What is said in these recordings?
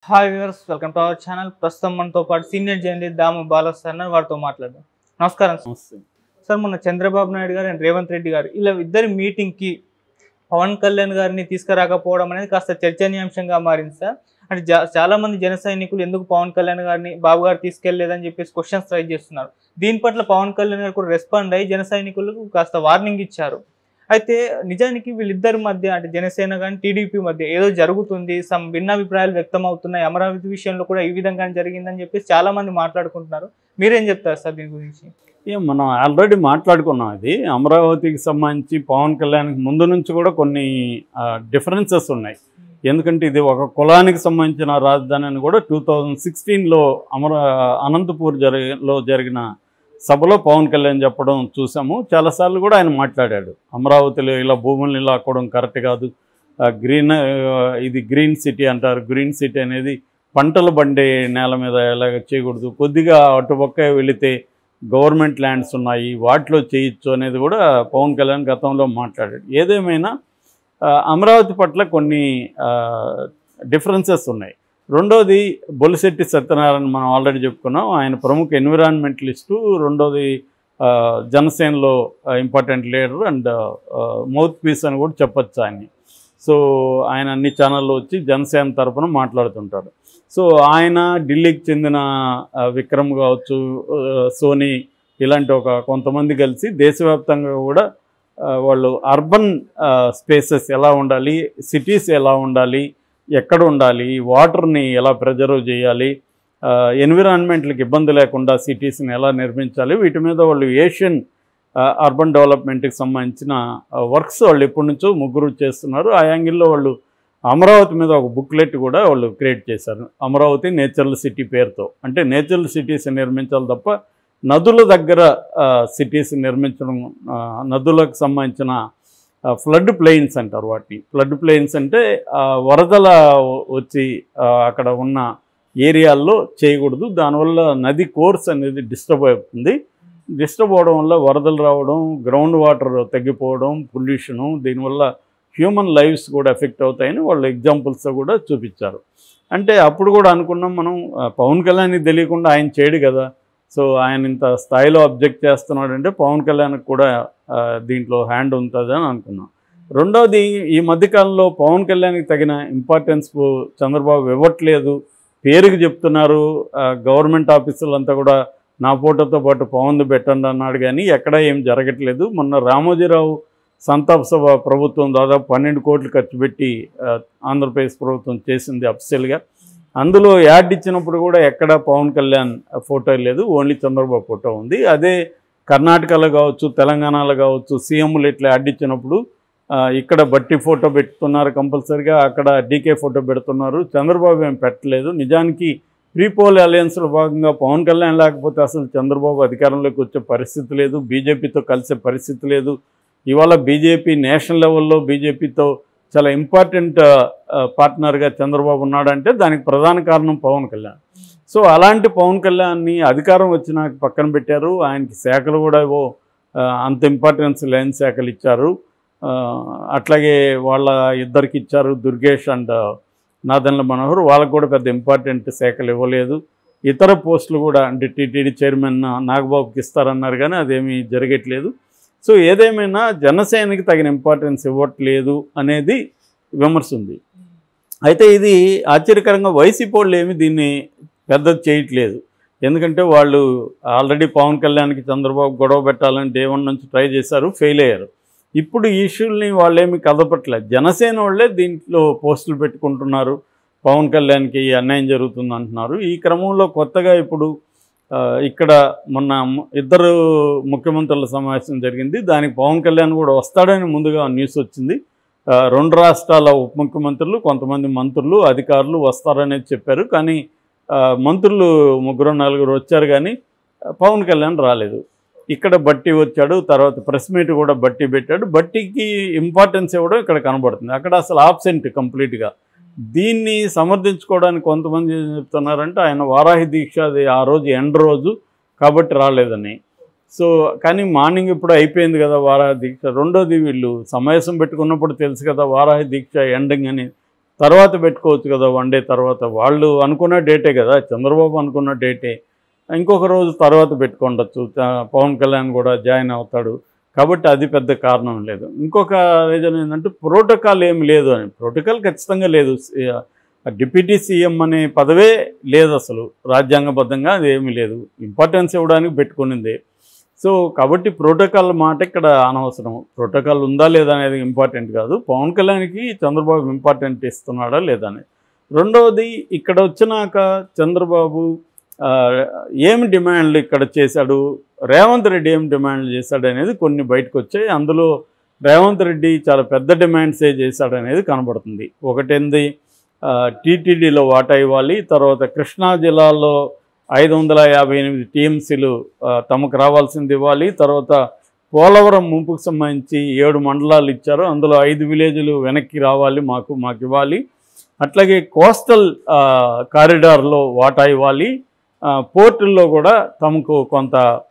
Hi viewers welcome to our channel ప్రస్తుతం మనతో పాటు senior journalist Damu Balas sir ఉన్నారు. వారితో మాట్లాడదాం నమస్కారం సార్. నమస్తే సార్ మొన్న చంద్రబాబు నాయుడు గారు అండ్ రేవంత్ రెడ్డి గారు ఇలా ఇద్దరి మీటింగ్కి పవన్ కళ్యాణ్ గారిని తీసుకురాకపోవడం అనేది కాస్త చర్చనీయాంశంగా మారింది సార్ అంటే జా చాలా మంది జన సైనికులు ఎందుకు పవన్ కళ్యాణ్ గారిని బాబు గారు తీసుకెళ్లేదని చెప్పేసి క్వశ్చన్స్ ట్రై చేస్తున్నారు దీని పట్ల పవన్ కళ్యాణ్ గారు కూడా రెస్పాండ్ అయ్యి జన సైనికులకు కాస్త వార్నింగ్ ఇచ్చారు అయితే నిజానికి వీళ్ళిద్దరి మధ్య అంటే జనసేన కానీ టీడీపీ మధ్య ఏదో జరుగుతుంది సమ్ భిన్నాభిప్రాయాలు వ్యక్తం అవుతున్నాయి అమరావతి విషయంలో కూడా ఈ విధంగా జరిగిందని చెప్పేసి చాలా మంది మాట్లాడుకుంటున్నారు మీరేం చెప్తారు సార్ దీని గురించి ఏం మనం ఆల్రెడీ మాట్లాడుకున్నాం ఇది అమరావతికి సంబంధించి పవన్ కళ్యాణ్కి ముందు నుంచి కూడా కొన్ని డిఫరెన్సెస్ ఉన్నాయి ఎందుకంటే ఇది ఒక కులానికి సంబంధించిన రాజధాని అని కూడా టూ థౌజండ్ సిక్స్టీన్లో అమర అనంతపూర్ జరిలో జరిగిన సభలో పవన్ కళ్యాణ్ చెప్పడం చూసాము చాలాసార్లు కూడా ఆయన మాట్లాడాడు అమరావతిలో ఇలా భూములను ఇలా ఆకోవడం కరెక్ట్ కాదు ఆ, గ్రీన్ ఆ, ఇది గ్రీన్ సిటీ అంటారు గ్రీన్ సిటీ అనేది పంటలు బండే నేల మీద ఎలాగ చేయకూడదు కొద్దిగా అటుపక్క వెళితే గవర్నమెంట్ ల్యాండ్స్ ఉన్నాయి వాటిలో చేయొచ్చు అనేది కూడా పవన్ కళ్యాణ్ గతంలో మాట్లాడాడు ఏదేమైనా ఆ, అమరావతి పట్ల కొన్ని డిఫరెన్సెస్ ఉన్నాయి రెండోది బొలిశెట్టి సత్యనారాయణ మనం ఆల్రెడీ చెప్పుకున్నాం ఆయన ప్రముఖ ఎన్విరాన్మెంటలిస్టు రెండోది ఆ, జనసేనలో important leader and mouthpiece అని కూడా చెప్పొచ్చు ఆయన్ని సో ఆయన అన్ని ఛానల్లో వచ్చి జనసేన తరపున మాట్లాడుతుంటారు సో ఆయన ఢిల్లీకి చెందిన ఆ, విక్రమ్ కావచ్చు ఆ, సోనీ ఇలాంటి ఒక కొంతమంది కలిసి దేశవ్యాప్తంగా కూడా ఆ, వాళ్ళు అర్బన్ స్పేసెస్ ఎలా ఉండాలి సిటీస్ ఎలా ఉండాలి ఎక్కడ ఉండాలి వాటర్ని ఎలా ప్రిజర్వ్ చేయాలి ఎన్విరాన్మెంట్లకు ఇబ్బంది లేకుండా సిటీస్ని ఎలా నిర్మించాలి వీటి మీద వాళ్ళు ఏషియన్ అర్బన్ డెవలప్మెంట్కి సంబంధించిన వర్క్స్ వాళ్ళు ఎప్పటి నుంచో ముగ్గురు చేస్తున్నారు ఆ యాంగిల్లో వాళ్ళు అమరావతి మీద ఒక బుక్లెట్ కూడా వాళ్ళు క్రియేట్ చేశారు అమరావతి నేచురల్ సిటీ పేరుతో అంటే నేచురల్ సిటీస్ నిర్మించాలి తప్ప నదుల దగ్గర సిటీస్ నిర్మించడం ఆ, నదులకు సంబంధించిన ఫ్లడ్ ప్లెయిన్స్ అంటారు వాటిని ఫ్లడ్ ప్లెయిన్స్ అంటే ఆ, వరదల వచ్చి ఆ, అక్కడ ఉన్న ఏరియాల్లో చేయకూడదు దానివల్ల నది కోర్స్ అనేది డిస్టర్బ్ అవుతుంది డిస్టర్బ్ అవడం వల్ల వరదలు రావడం గ్రౌండ్ వాటర్ తగ్గిపోవడం పొల్యూషను దీనివల్ల హ్యూమన్ లైఫ్స్ కూడా ఎఫెక్ట్ అవుతాయని వాళ్ళు ఎగ్జాంపుల్స్ కూడా చూపించారు అంటే అప్పుడు కూడా అనుకున్నాం మనం ఆ, పవన్ కళ్యాణ్కి తెలియకుండా ఆయన చేయడు కదా సో ఆయన ఇంత స్థాయిలో అబ్జెక్ట్ చేస్తున్నాడంటే పవన్ కళ్యాణ్కి కూడా ఆ, దీంట్లో హ్యాండ్ ఉంటుందని అనుకున్నాం రెండవది ఈ మధ్యకాలంలో పవన్ కళ్యాణ్కి తగిన ఇంపార్టెన్స్ చంద్రబాబు ఇవ్వట్లేదు పేరుకి చెప్తున్నారు ఆ, గవర్నమెంట్ ఆఫీసులంతా కూడా నా ఫోటోతో పాటు పవన్ పెట్టండి అన్నాడు కానీ ఎక్కడా ఏం జరగట్లేదు మొన్న రామోజీరావు సంతాప సభ ప్రభుత్వం దాదాపు పన్నెండు కోట్లు ఖర్చు పెట్టి ఆ, ఆంధ్రప్రదేశ్ ప్రభుత్వం చేసింది అఫ్సెల్గా అందులో యాడ్ ఇచ్చినప్పుడు కూడా ఎక్కడ పవన్ కళ్యాణ్ ఫోటో లేదు ఓన్లీ చంద్రబాబు ఫోటో ఉంది అదే కర్ణాటకలో కావచ్చు తెలంగాణలో కావచ్చు సీఎంలు ఇట్లా యాడ్ ఇచ్చినప్పుడు ఆ, ఇక్కడ బట్టి ఫోటో పెడుతున్నారు కంపల్సరిగా అక్కడ డీకే ఫోటో పెడుతున్నారు చంద్రబాబు ఏం పెట్టలేదు నిజానికి ప్రీపోల్ అలయన్స్లో భాగంగా పవన్ కళ్యాణ్ లేకపోతే అసలు చంద్రబాబు అధికారంలోకి వచ్చే పరిస్థితి లేదు బీజేపీతో కలిసే పరిస్థితి లేదు ఇవాళ బీజేపీ నేషనల్ లెవెల్లో బీజేపీతో చాలా ఇంపార్టెంట్ పార్ట్నర్గా చంద్రబాబు ఉన్నాడంటే దానికి ప్రధాన కారణం పవన్ కళ్యాణ్ సో అలాంటి పవన్ కళ్యాణ్ని అధికారం వచ్చినాక పక్కన పెట్టారు ఆయనకి శాఖలు కూడా ఏవో ఆ, అంత ఇంపార్టెన్స్ లేని శాఖలు ఇచ్చారు ఆ, అట్లాగే వాళ్ళ ఇద్దరికి ఇచ్చారు దుర్గేష్ అండ్ నాదన్ల మనోహర్ వాళ్ళకు కూడా పెద్ద ఇంపార్టెంట్ శాఖలు ఇవ్వలేదు ఇతర పోస్టులు కూడా అంటే టీటీడీ చైర్మన్ నాగబాబుకి ఇస్తారన్నారు కానీ అదేమీ జరగట్లేదు సో ఏదేమైనా జనసేనకి తగిన ఇంపార్టెన్స్ ఇవ్వట్లేదు అనేది విమర్శ ఉంది అయితే ఇది ఆశ్చర్యకరంగా వైసీపీ వాళ్ళు ఏమి దీన్ని పెద్దది చేయట్లేదు ఎందుకంటే వాళ్ళు ఆల్రెడీ పవన్ కళ్యాణ్కి చంద్రబాబు గొడవ పెట్టాలని డే వన్ నుంచి ట్రై చేశారు ఫెయిల్ అయ్యారు ఇప్పుడు ఈ ఇష్యూల్ని వాళ్ళేమి కదపట్లేదు జనసేన వాళ్ళే దీంట్లో పోస్టులు పెట్టుకుంటున్నారు పవన్ కళ్యాణ్కి అన్యాయం జరుగుతుంది అంటున్నారు ఈ క్రమంలో కొత్తగా ఇప్పుడు ఆ, ఇక్కడ మొన్న ము- ఇద్దరు ముఖ్యమంత్రుల సమావేశం జరిగింది దానికి పవన్ కళ్యాణ్ కూడా వస్తాడని ముందుగా న్యూస్ వచ్చింది ఆ, రెండు రాష్ట్రాల ఉప ముఖ్యమంత్రులు కొంతమంది మంత్రులు అధికారులు వస్తారనేది చెప్పారు కానీ ఆ, మంత్రులు ముగ్గురు నలుగురు వచ్చారు కానీ ఆ, పవన్ కళ్యాణ్ రాలేదు ఇక్కడ బట్టి వచ్చాడు తర్వాత ప్రెస్ మీట్ కూడా బట్టి పెట్టాడు బట్టికి ఇంపార్టెన్స్ ఇవ్వడం ఇక్కడ కనబడుతుంది అక్కడ అసలు ఆబ్సెంట్ కంప్లీట్గా దీన్ని సమర్థించుకోవడానికి కొంతమంది ఏం చెప్తున్నారంటే ఆయన వారాహి దీక్ష అది ఆ రోజు ఎండ్ రోజు కాబట్టి రాలేదని సో కానీ మార్నింగ్ ఇప్పుడు అయిపోయింది కదా వారాహి దీక్ష రెండోది వీళ్ళు సమావేశం పెట్టుకున్నప్పుడు తెలుసు కదా వారాహి దీక్ష ఎండింగ్ అని తర్వాత పెట్టుకోవచ్చు కదా వన్ డే తర్వాత వాళ్ళు అనుకున్న డేటే కదా చంద్రబాబు అనుకున్న డేటే ఇంకొక రోజు తర్వాత పెట్టుకుండొచ్చు త- పవన్ కళ్యాణ్ కూడా జాయిన్ అవుతాడు కాబట్టి అది పెద్ద కారణం లేదు ఇంకొక రీజన్ ఏంటంటే ప్రోటోకాల్ ఏమి లేదు అని ప్రోటోకాల్ ఖచ్చితంగా లేదు సి- డిప్యూటీ సీఎం అనే పదవే లేదు అసలు రాజ్యాంగబద్ధంగా అది ఏమీ లేదు ఇంపార్టెన్స్ ఇవ్వడానికి పెట్టుకునింది సో కాబట్టి ప్రోటోకాల్ మాట ఇక్కడ అనవసరం ప్రోటోకాల్ ఉందా లేదా అనేది ఇంపార్టెంట్ కాదు పవన్ కళ్యాణ్కి చంద్రబాబు ఇంపార్టెంట్ ఇస్తున్నాడా లేదా అనేది రెండవది ఇక్కడ వచ్చినాక చంద్రబాబు ఆ, ఏం డిమాండ్లు ఇక్కడ చేశాడు రేవంత్ రెడ్డి ఏం డిమాండ్లు చేశాడు అనేది కొన్ని బయటకు వచ్చాయి అందులో రేవంత్ రెడ్డి చాలా పెద్ద డిమాండ్సే చేశాడు అనేది కనబడుతుంది ఒకటేంది టీటీడీలో వాటా ఇవ్వాలి తర్వాత కృష్ణా జిల్లాలో ఐదు వందల యాభై ఎనిమిది టీఎంసీలు తమకు రావాల్సింది ఇవ్వాలి తర్వాత పోలవరం ముంపుకు సంబంధించి ఏడు మండలాలు ఇచ్చారు అందులో ఐదు విలేజ్లు వెనక్కి రావాలి మాకు మాకు ఇవ్వాలి అట్లాగే కోస్టల్ కారిడార్లో వాటా ఇవ్వాలి ఆ, పోర్టుల్లో కూడా తమకు కొంత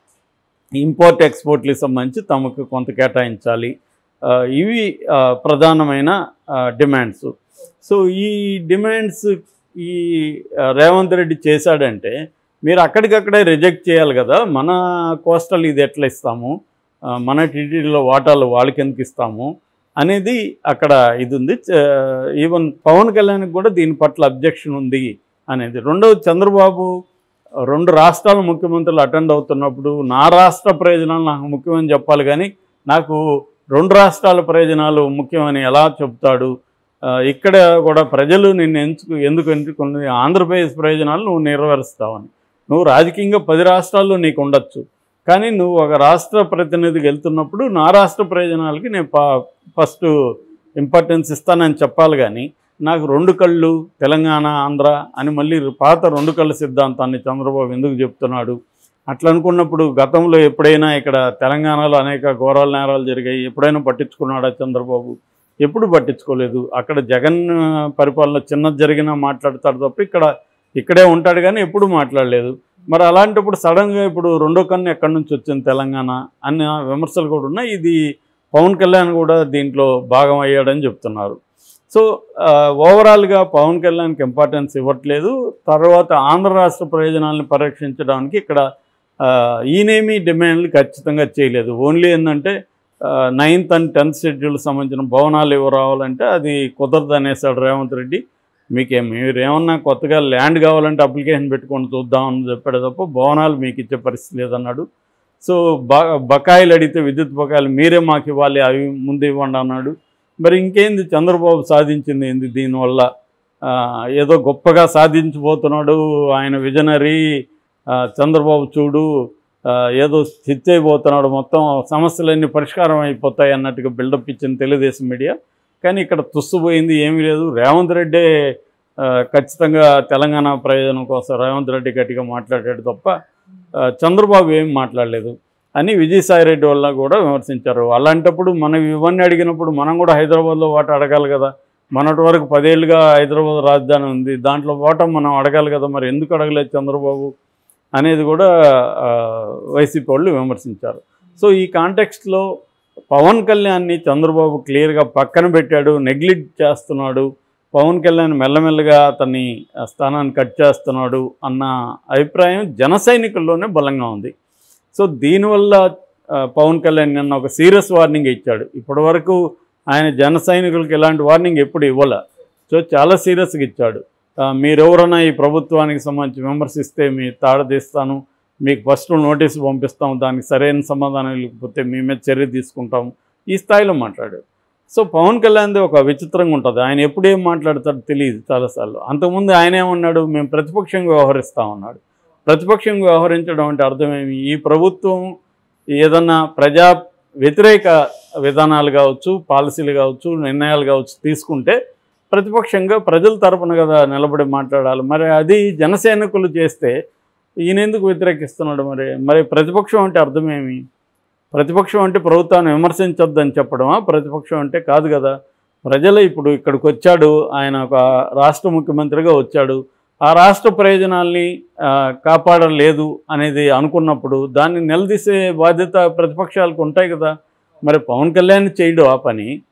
ఇంపోర్ట్ ఎక్స్పోర్ట్లకు సంబంధించి తమకు కొంత కేటాయించాలి ఆ, ఇవి ఆ, ప్రధానమైన ఆ, డిమాండ్స్ సో ఈ డిమాండ్స్ ఈ ఆ, రేవంత్ రెడ్డి చేశాడంటే మీరు అక్కడికక్కడే రిజెక్ట్ చేయాలి కదా మన కోస్టల్ ఇది ఎట్లా ఇస్తాము ఆ, మన టీటీడీలో వాటాలు వాళ్ళకి ఎందుకు ఇస్తాము అనేది అక్కడ ఇది ఉంది ఈవెన్ పవన్ కళ్యాణ్కి కూడా దీని పట్ల అబ్జెక్షన్ ఉంది అనేది రెండవది చంద్రబాబు రెండు రాష్ట్రాల ముఖ్యమంత్రులు అటెండ్ అవుతున్నప్పుడు నా రాష్ట్ర ప్రయోజనాలు నాకు ముఖ్యమని చెప్పాలి కానీ నాకు రెండు రాష్ట్రాల ప్రయోజనాలు ముఖ్యమని ఎలా చెప్తాడు ఆ, ఇక్కడ కూడా ప్రజలు నిన్ను ఎంచుకు ఎందుకు ఎంచుకున్నది ఆంధ్రప్రదేశ్ ప్రయోజనాలు నువ్వు నెరవేరుస్తావని నువ్వు రాజకీయంగా పది రాష్ట్రాల్లో నీకు ఉండొచ్చు కానీ నువ్వు ఒక రాష్ట్ర ప్రతినిధికి వెళ్తున్నప్పుడు నా రాష్ట్ర ప్రయోజనాలకి నేను ఫస్ట్ ఇంపార్టెన్స్ ఇస్తానని చెప్పాలి కానీ నాకు రెండు కళ్ళు తెలంగాణ ఆంధ్ర అని మళ్ళీ పాత రెండు కళ్ళ సిద్ధాంతాన్ని చంద్రబాబు ఎందుకు చెప్తున్నాడు అట్లా అనుకున్నప్పుడు గతంలో ఎప్పుడైనా ఇక్కడ తెలంగాణలో అనేక ఘోరాల నేరాలు జరిగాయి ఎప్పుడైనా పట్టించుకున్నాడా చంద్రబాబు ఎప్పుడు పట్టించుకోలేదు అక్కడ జగన్ ఆ, పరిపాలన చిన్నది జరిగినా మాట్లాడతాడు తప్ప ఇక్కడ ఇక్కడే ఉంటాడు కానీ ఎప్పుడు మాట్లాడలేదు మరి అలాంటప్పుడు సడన్గా ఇప్పుడు రెండో కన్ను ఎక్కడి నుంచి వచ్చింది తెలంగాణ అన్న విమర్శలు కూడా ఉన్నాయి ఇది పవన్ కళ్యాణ్ కూడా దీంట్లో భాగం అయ్యాడని చెప్తున్నారు సో ఆ, ఓవరాల్గా పవన్ కళ్యాణ్కి ఇంపార్టెన్స్ ఇవ్వట్లేదు తర్వాత ఆంధ్ర రాష్ట్ర ప్రయోజనాలను పరిరక్షించడానికి ఇక్కడ ఆ, ఈయనేమి డిమాండ్లు ఖచ్చితంగా చేయలేదు ఓన్లీ ఏంటంటే నైన్త్ అండ్ టెన్త్ షెడ్యూల్ సంబంధించిన భవనాలు ఇవ్వ రావాలంటే అది కుదరదు అనేసాడు రేవంత్ రెడ్డి మీకేం మీరు ఏమన్నా కొత్తగా ల్యాండ్ కావాలంటే అప్లికేషన్ పెట్టుకొని చూద్దామని చెప్పాడు తప్ప భవనాలు మీకు ఇచ్చే పరిస్థితి లేదన్నాడు సో బ బకాయిలు అడిగితే విద్యుత్ బకాయిలు మీరే మాకు ఇవ్వాలి అవి ముందు ఇవ్వండి అన్నాడు మరి ఇంకేంది చంద్రబాబు సాధించింది ఏంది దీనివల్ల ఆ, ఏదో గొప్పగా సాధించబోతున్నాడు ఆయన విజనరీ ఆ, చంద్రబాబు చూడు ఆ, ఏదో స్థితి అయిపోతున్నాడు మొత్తం సమస్యలన్నీ పరిష్కారం అయిపోతాయి అన్నట్టుగా బిల్డప్ ఇచ్చింది తెలుగుదేశం మీడియా కానీ ఇక్కడ తుస్సుపోయింది ఏమీ లేదు రేవంత్ రెడ్డే ఆ, ఖచ్చితంగా తెలంగాణ ప్రయోజనం కోసం రేవంత్ రెడ్డి గట్టిగా మాట్లాడాడు తప్ప ఆ, చంద్రబాబు ఏం మాట్లాడలేదు అని విజయసాయి రెడ్డి వల్ల కూడా విమర్శించారు అలాంటప్పుడు మనం ఇవన్నీ అడిగినప్పుడు మనం కూడా హైదరాబాద్లో వాట అడగాలి కదా మొన్నటి వరకు పదేళ్ళుగా హైదరాబాద్ రాజధాని ఉంది దాంట్లో ఓటం మనం అడగాలి కదా మరి ఎందుకు అడగలేదు చంద్రబాబు అనేది కూడా ఆ, వైసీపీ వాళ్ళు విమర్శించారు సో ఈ కాంటెక్స్ట్లో పవన్ కళ్యాణ్ని చంద్రబాబు క్లియర్గా పక్కన పెట్టాడు నెగ్లెక్ట్ చేస్తున్నాడు పవన్ కళ్యాణ్ మెల్లమెల్లగా అతన్ని ఆ, స్థానాన్ని కట్ చేస్తున్నాడు అన్న అభిప్రాయం జన సైనికుల్లోనే బలంగా ఉంది సో దీనివల్ల ఆ, పవన్ కళ్యాణ్ నిన్న ఒక సీరియస్ వార్నింగ్ ఇచ్చాడు ఇప్పటివరకు ఆయన జన సైనికులకు ఎలాంటి వార్నింగ్ ఎప్పుడు ఇవ్వలే సో చాలా సీరియస్గా ఇచ్చాడు ఆ, మీరెవరైనా ఈ ప్రభుత్వానికి సంబంధించి విమర్శిస్తే మీ తాడదీస్తాను మీకు ఫస్ట్ నోటీసు పంపిస్తాం దానికి సరైన సమాధానం లేకపోతే మీ మీద చర్య తీసుకుంటాం ఈ స్థాయిలో మాట్లాడాడు సో పవన్ కళ్యాణ్ది ఒక విచిత్రంగా ఉంటుంది ఆయన ఎప్పుడు ఏం మాట్లాడతాడో తెలియదు చాలాసార్లు అంతకుముందు ఆయన ఏమన్నాడు మేము ప్రతిపక్షంగా వ్యవహరిస్తాం అన్నాడు ప్రతిపక్షంగా వ్యవహరించడం అంటే అర్థమేమి ఈ ప్రభుత్వం ఏదన్నా ప్రజా వ్యతిరేక విధానాలు కావచ్చు పాలసీలు కావచ్చు నిర్ణయాలు కావచ్చు తీసుకుంటే ప్రతిపక్షంగా ప్రజల తరపున కదా నిలబడి మాట్లాడాలి మరి అది జనసైనికులు చేస్తే ఈయన ఎందుకు వ్యతిరేకిస్తున్నాడు మరి మరి ప్రతిపక్షం అంటే అర్థమేమి ప్రతిపక్షం అంటే ప్రభుత్వాన్ని విమర్శించొద్దని చెప్పడమా ప్రతిపక్షం అంటే కాదు కదా ప్రజలు ఇప్పుడు ఇక్కడికి వచ్చాడు ఆయన ఒక రాష్ట్ర ముఖ్యమంత్రిగా వచ్చాడు ఆ రాష్ట్ర ప్రయోజనాల్ని ఆ, కాపాడలేదు అనేది అనుకున్నప్పుడు దాన్ని నిలదీసే బాధ్యత ప్రతిపక్షాలకు ఉంటాయి కదా మరి పవన్ కళ్యాణ్ చేయడు ఆ పని